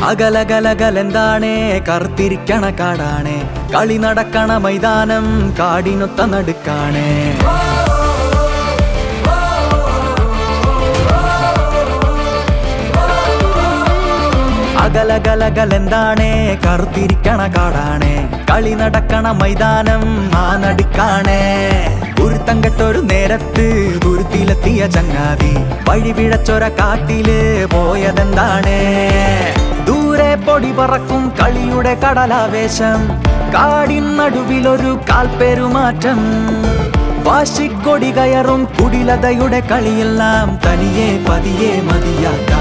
അകലകലകലെന്താണേ കറുത്തിരിക്കണ കാടാണേ കളി നടക്കണ മൈതാനം കാടിനൊത്ത നടുക്കാണേ അകലകലകലെന്താണേ കറുത്തിരിക്കണ കാടാണേ കളി നടക്കണ മൈതാനം ആ നടുക്കാണേ ഗുരുത്തം കെട്ടൊരു നേരത്ത് ഗുരുത്തിലെത്തിയ ചങ്ങാതി വഴി പിഴച്ചൊര കാട്ടില് പോയതെന്താണ് ദൂരെ പൊടി പറക്കും കളിയുടെ കടലാവേശം കാടിൻ നടുവിലൊരു കാൽപ്പെരുമാറ്റം വാശിക്കൊടി കയറും കുടിലതയുടെ കളിയെല്ലാം തനിയെ പതിയെ മതിയാക്കാം